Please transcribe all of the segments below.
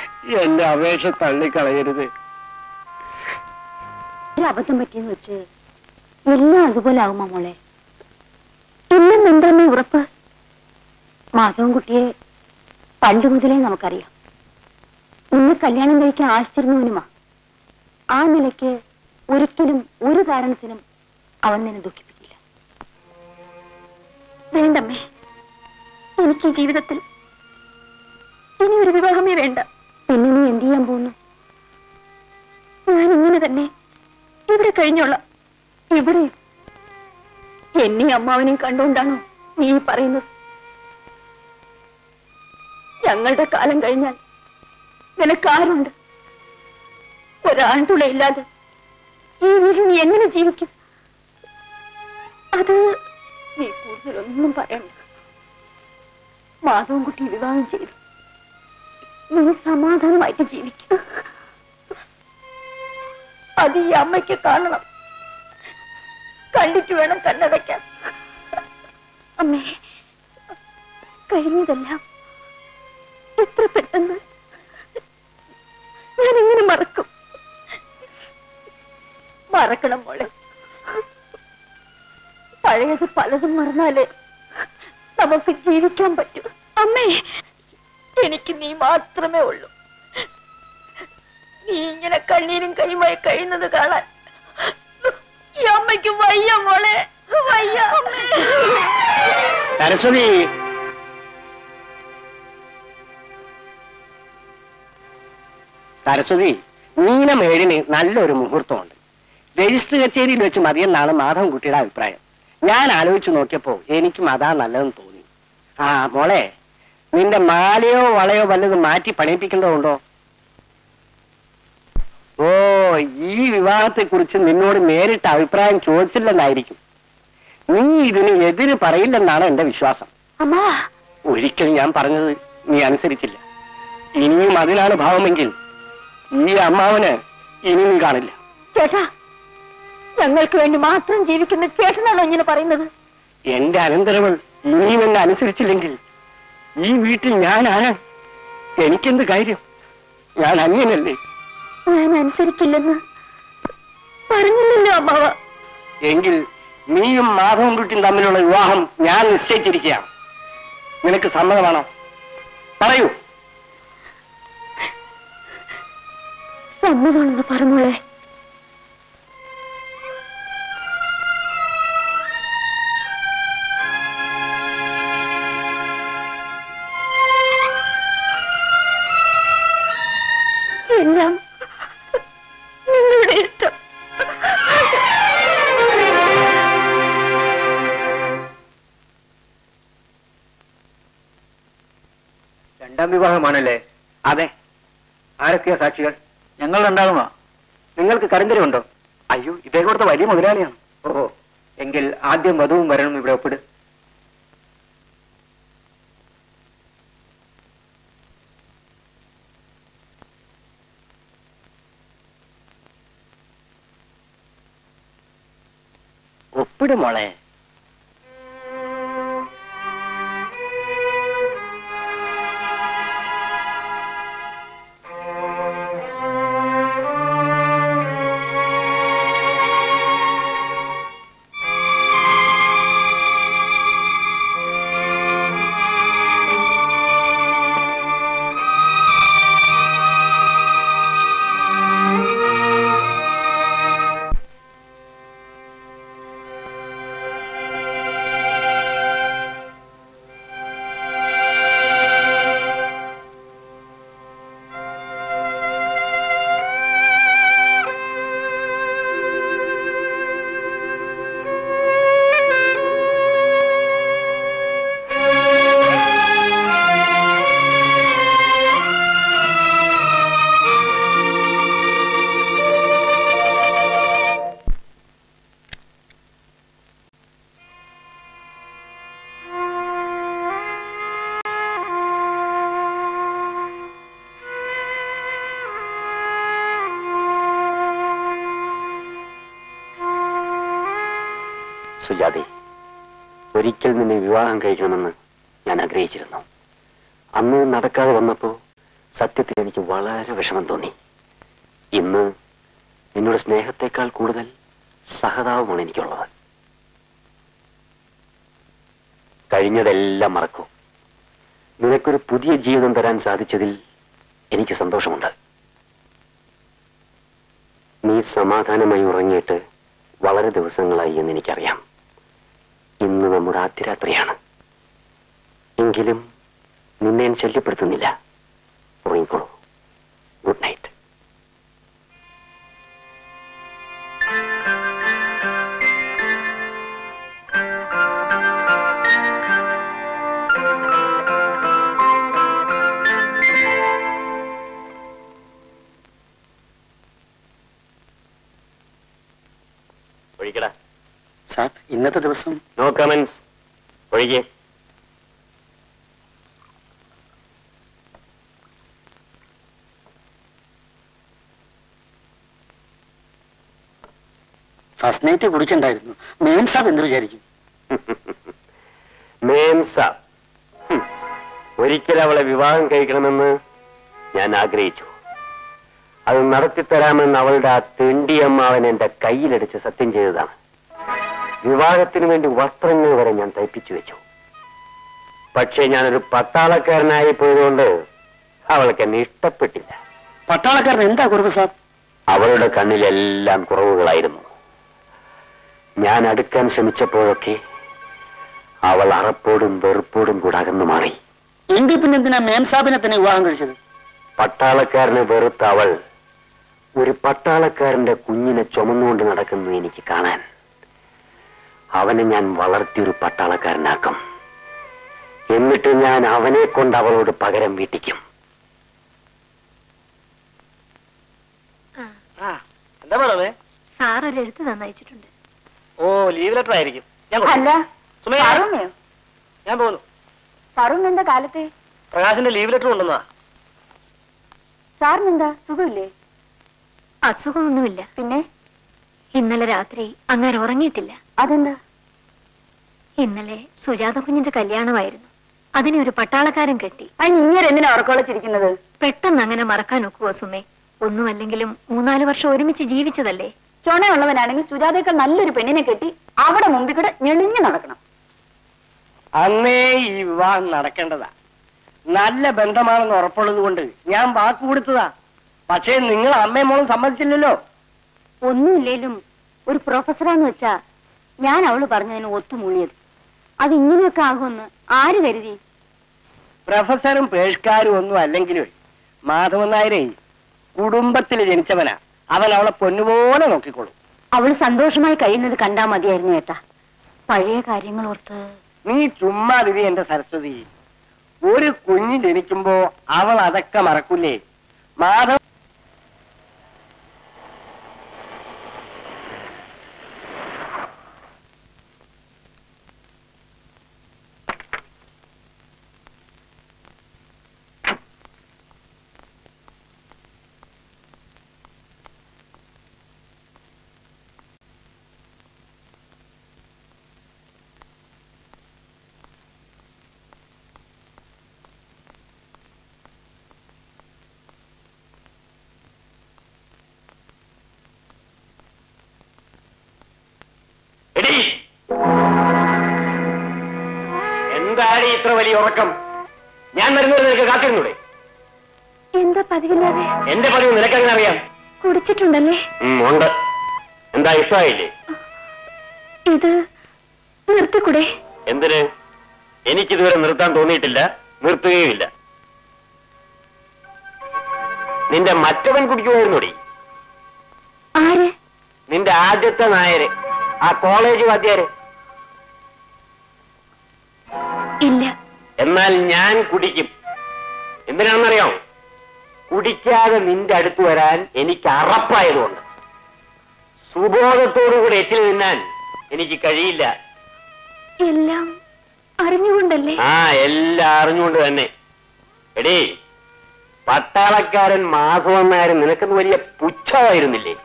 എന്റെ അപേക്ഷ തള്ളിക്കളയരുത് ഒരു അബദ്ധം പറ്റിയെന്ന് വെച്ച് എല്ലാം അതുപോലെ ആകുമോ മോളെ എല്ലാം എന്താന്നേ ഉറപ്പ് മാധവൻ കുട്ടിയെ പണ്ട് മുതലേ നമുക്കറിയാം ഇന്ന് കല്യാണം കഴിക്കാൻ ആശ്ചര്യനുമാ ആ നിലയ്ക്ക് ഒരിക്കലും ഒരു കാരണത്തിനും അവൻ നിന്നെ ദുഃഖിപ്പിക്കില്ല വേണ്ടമ്മേ എനിക്ക് ഈ ജീവിതത്തിൽ ഇനി ഒരു വിവാഹമേ വേണ്ട പിന്നെ നീ എന്ത് ചെയ്യാൻ പോകുന്നു ഞാൻ ഇങ്ങനെ തന്നെ ഇവിടെ കഴിഞ്ഞോളാം ഇവിടെ എന്നെ അമ്മാവനെയും കണ്ടുകൊണ്ടാണോ നീ ഈ പറയുന്നത് ഞങ്ങളുടെ കാലം കഴിഞ്ഞാൽ നിനക്കാരുണ്ട് ഒരാൺതുണയില്ലാതെ ഈ വീട്ടിൽ നീ എങ്ങനെ ജീവിക്കും അത് നീ കൂടുതലൊന്നും പറയണ്ട മാധവൻകുട്ടി വിവാഹം ചെയ്തു നീ സമാധാനമായിട്ട് ജീവിക്കും അത് ഈ അമ്മയ്ക്ക് കാണണം കണ്ടിട്ട് വേണം കണ്ണടയ്ക്കാൻ അമ്മേ കഴിഞ്ഞതെല്ലാം എത്ര പെട്ടെന്ന് ഞാൻ എങ്ങനെ മറക്കും മറക്കണം മോളെ പഴയത് പലതും മറന്നാലേ നമുക്ക് ജീവിക്കാൻ പറ്റൂ അമ്മേ എനിക്ക് നീ മാത്രമേ ഉള്ളൂ നീ ഇങ്ങനെ കണ്ണീരും കൈമായി കഴിയുന്നത് കാണാൻ ഈ അമ്മയ്ക്ക് വയ്യ മോളെ വയ്യ അമ്മേ സരസ്വതി സരസ്വതി നീലമേടിന് നല്ലൊരു മുഹൂർത്തമുണ്ട് രജിസ്റ്റർ കച്ചേരിയിൽ വെച്ച് മതിയെന്നാണ് മാധവൻകുട്ടിയുടെ അഭിപ്രായം ഞാൻ ആലോചിച്ചു നോക്കിയപ്പോ എനിക്കും അതാ നല്ലതെന്ന് തോന്നി ആ മോളെ നിന്റെ മാലയോ വളയോ വല്ലതും മാറ്റി പണിയിപ്പിക്കേണ്ടതുണ്ടോ ഓ ഈ വിവാഹത്തെ കുറിച്ച് നിന്നോട് നേരിട്ട് അഭിപ്രായം ചോദിച്ചില്ലെന്നായിരിക്കും നീ ഇതിന് എതിര് പറയില്ലെന്നാണ് എന്റെ വിശ്വാസം അമ്മാ ഒരിക്കലും ഞാൻ പറഞ്ഞത് നീ അനുസരിച്ചില്ല ഇനിയും അതിനാണ് ഭാവമെങ്കിൽ ഈ അമ്മാവന് ഇനി നീ കാണില്ല ചേട്ടാ ഞങ്ങൾക്ക് വേണ്ടി മാത്രം ജീവിക്കുന്ന ചേട്ടനാണോ ഇങ്ങനെ പറയുന്നത് എന്റെ അനന്തരവൾ ഇനിയും എന്നെ അനുസരിച്ചില്ലെങ്കിൽ ഈ വീട്ടിൽ ഞാനാണ് എനിക്കെന്ത് കാര്യം ഞാൻ അന്യനല്ലേ ഞാൻ അനുസരിക്കില്ലെന്ന് പറഞ്ഞില്ലല്ലോ അമ്മാവ എങ്കിൽ നീയും മാധവൻകുട്ടിയും തമ്മിലുള്ള വിവാഹം ഞാൻ നിശ്ചയിച്ചിരിക്കുകയാണ് നിനക്ക് സമ്മതമാണോ പറയൂ സമ്മതമാണെന്ന് പറഞ്ഞോളെ എല്ലാം നിങ്ങളുടെ ഇഷ്ടം രണ്ടാം വിവാഹമാണല്ലേ അതെ ആരൊക്കെയാ സാക്ഷികൾ ഞങ്ങൾ രണ്ടാളുമാ നിങ്ങൾക്ക് കരിന്തരമുണ്ടോ അയ്യോ ഇതേ കൊടുത്ത വലിയ മുതലാളിയാണ് ഓഹോ എങ്കിൽ ആദ്യം വധുവും വരണം ഇവിടെ ഒപ്പിട് ഒപ്പിട് മോളെ സുജാതെ ഒരിക്കൽ നിന്നെ വിവാഹം കഴിക്കണമെന്ന് ഞാൻ ആഗ്രഹിച്ചിരുന്നു അന്ന് നടക്കാതെ വന്നപ്പോ സത്യത്തിൽ എനിക്ക് വളരെ വിഷമം തോന്നി ഇന്ന് നിന്നോട് സ്നേഹത്തെക്കാൾ കൂടുതൽ സഹതാപമാണ് എനിക്കുള്ളത് കഴിഞ്ഞതെല്ലാം മറക്കൂ നിനക്കൊരു പുതിയ ജീവിതം തരാൻ സാധിച്ചതിൽ എനിക്ക് സന്തോഷമുണ്ട് നീ സമാധാനമായി ഉറങ്ങിയിട്ട് വളരെ ദിവസങ്ങളായി എന്ന് എനിക്കറിയാം ഇന്ന് നമ്മുടെ ആദ്യ രാത്രിയാണ് എങ്കിലും നിന്നെ ഞാൻ ശല്യപ്പെടുത്തുന്നില്ല ഉറങ്ങിക്കോളൂ ഗുഡ് നൈറ്റ് ഒഴിക്കടാ സാർ ഇന്നത്തെ ദിവസം നോ കമൻസ് ഒഴികെ ഫസ്റ്റ് നൈറ്റ് കുടിക്കണ്ടായിരുന്നു മെയിൻ സാബ് എന്ത് വിചാരിക്കും മേംസ ഹും. ഒരിക്കൽ അവളെ വിവാഹം കഴിക്കണമെന്ന് ഞാൻ ആഗ്രഹിച്ചു അത് നടത്തിത്തരാമെന്ന് അവളുടെ ആ തെണ്ടിയമ്മാവൻ എന്റെ കയ്യിലടിച്ച് സത്യം ചെയ്തതാണ് വിവാഹത്തിന് വേണ്ടി വസ്ത്രങ്ങൾ വരെ ഞാൻ തയ്പ്പിച്ചു വെച്ചു പക്ഷേ ഞാനൊരു പട്ടാളക്കാരനായി പോയതുകൊണ്ട് അവൾക്ക് എന്നെ ഇഷ്ടപ്പെട്ടില്ല പട്ടാളക്കാരൻ എന്താ കുറവ് സാർ അവളുടെ കണ്ണിലെല്ലാം കുറവുകളായിരുന്നു ഞാൻ അടുക്കാൻ ശ്രമിച്ചപ്പോഴൊക്കെ അവൾ അറപ്പോടും വെറുപ്പോടും കൂടെ അകന്നു മാറി എങ്കിൽ പിന്നെ എന്തിനാ മേം സാബിനെ തന്നെ വിവാഹം കഴിച്ചത് പട്ടാളക്കാരനെ വെറുത്ത അവൾ ഒരു പട്ടാളക്കാരന്റെ കുഞ്ഞിനെ ചുമന്നുകൊണ്ട് നടക്കുന്നു എനിക്ക് കാണാൻ അവനെ ഞാൻ വളർത്തിയൊരു പട്ടാളക്കാരനാക്കും എന്നിട്ട് ഞാൻ അവനെ കൊണ്ട് അവളോട് പകരം വീട്ടിക്കും എന്താ പറയുന്നത് സാർ ഒരു എഴുത്ത് തന്നയച്ചിട്ടുണ്ട് ഓ ലീവ് ലെറ്റർ ആയിരിക്കും ഞാൻ അല്ല സുമയ പറൂമ്മയോ ഞാൻ പോകുന്നു പറൂന്ന് എന്താ കാലത്തെ പ്രകാശിന്റെ ലീവ് ലെറ്റർ കൊണ്ടുവന്നാ സാറിനെന്താ സുഖമില്ലേ അസുഖമൊന്നുമില്ല പിന്നെ ഇന്നലെ രാത്രി അങ്ങനെ ഉറങ്ങിയിട്ടില്ല അതെന്താ ഇന്നലെ സുജാത കുഞ്ഞിന്റെ കല്യാണമായിരുന്നു അതിനെ ഒരു പട്ടാളക്കാരൻ കെട്ടി അതിന് ഇങ്ങനെ എന്തിനാ ഉറക്കോളച്ചിരിക്കുന്നത് പെട്ടെന്ന് അങ്ങനെ മറക്കാൻ ഒക്കുവോ സുമേ ഒന്നുമല്ലെങ്കിലും മൂന്നാല് വർഷം ഒരുമിച്ച് ജീവിച്ചതല്ലേ ചുണയുള്ളവനാണെങ്കിൽ സുജാതയേക്കാൾ നല്ലൊരു പെണ്ണിനെ കെട്ടി അവിടെ മുമ്പിൽ കൂടെ ഞെളിഞ്ഞു നടക്കണം അന്നേ ഈ വിവാഹം നടക്കേണ്ടതാ നല്ല ബന്ധമാണെന്ന് ഉറപ്പുള്ളത് കൊണ്ട് ഞാൻ വാക്ക് കൊടുത്തതാ പക്ഷേ നിങ്ങൾ അമ്മയും മോളും സമ്മതിച്ചില്ലല്ലോ ഒന്നുമില്ലേലും ഒരു പ്രൊഫസറാന്ന് വെച്ചാ ഞാൻ അവള് പറഞ്ഞതിന് ഒത്തുമൂളിയത് അത് ഇങ്ങനെയൊക്കെ ആകുമെന്ന് ആര് കരുതി പ്രൊഫസറും പേഷ്കാരും ഒന്നും അല്ലെങ്കിലും മാധവൻ നായരെ കുടുംബത്തിൽ ജനിച്ചവനാ അവൻ അവളെ പൊന്നുപോലെ നോക്കിക്കോളും അവള് സന്തോഷമായി കഴിയുന്നത് കണ്ടാ മതിയായിരുന്നു ഏട്ടാ പഴയ കാര്യങ്ങൾ ഓർത്ത് നീ ചുമ്മാ ദിവി എന്റെ സരസ്വതി ഒരു കുഞ്ഞ് ജനിക്കുമ്പോ അവൾ അതൊക്കെ മറക്കൂലേ മാധവ എടീ എന്താണ് ഇത്ര വലിയ ഉറക്കം ഞാൻ വരുന്നത് നിനക്ക് കാത്തിരുന്നൂടെ എന്താ പതിവില്ലാതെ എന്റെ പതിവ് നിനക്കങ്ങനെ അറിയാം കുടിച്ചിട്ടുണ്ടല്ലേ ഉം, ഉണ്ട് എന്താ ഇഷ്ടമായില്ലേ ഇത് നിർത്തിക്കൂടെ എന്തിന് എനിക്കിതുവരെ നിർത്താൻ തോന്നിയിട്ടില്ല നിർത്തുകയുമില്ല നിന്റെ മറ്റവൻ കുടിക്കുമായിരുന്നോടി ആര് നിന്റെ ആദ്യത്തെ നായര് ആ കോളേജ് വാദ്യാര് ഇല്ല എന്നാൽ ഞാൻ കുടിക്കും എന്തിനാണെന്നറിയാമോ കുടിക്കാതെ നിന്റെ അടുത്ത് വരാൻ എനിക്ക് അറപ്പായതുകൊണ്ട് സുബോധത്തോടുകൂടി എച്ചിൽ നിന്നാൻ എനിക്ക് കഴിയില്ല എല്ലാം അറിഞ്ഞുകൊണ്ടല്ലേ ആ എല്ലാം അറിഞ്ഞുകൊണ്ട് തന്നെ എടീ പട്ടാളക്കാരൻ മാധവൻ നായർ നിനക്കെന്ന് വലിയ പുച്ഛമായിരുന്നില്ലേ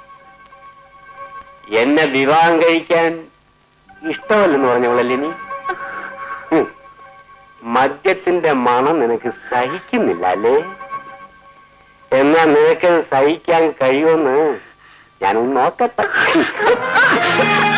എന്നെ വിവാഹം കഴിക്കാൻ ഇഷ്ടമല്ലെന്ന് പറഞ്ഞവളല്ലേ നീ ഹും. മദ്യത്തിന്റെ മണം നിനക്ക് സഹിക്കുന്നില്ല അല്ലേ എന്നാ നിനക്കത് സഹിക്കാൻ കഴിയുമെന്ന് ഞാനൊന്ന് നോക്കട്ടെ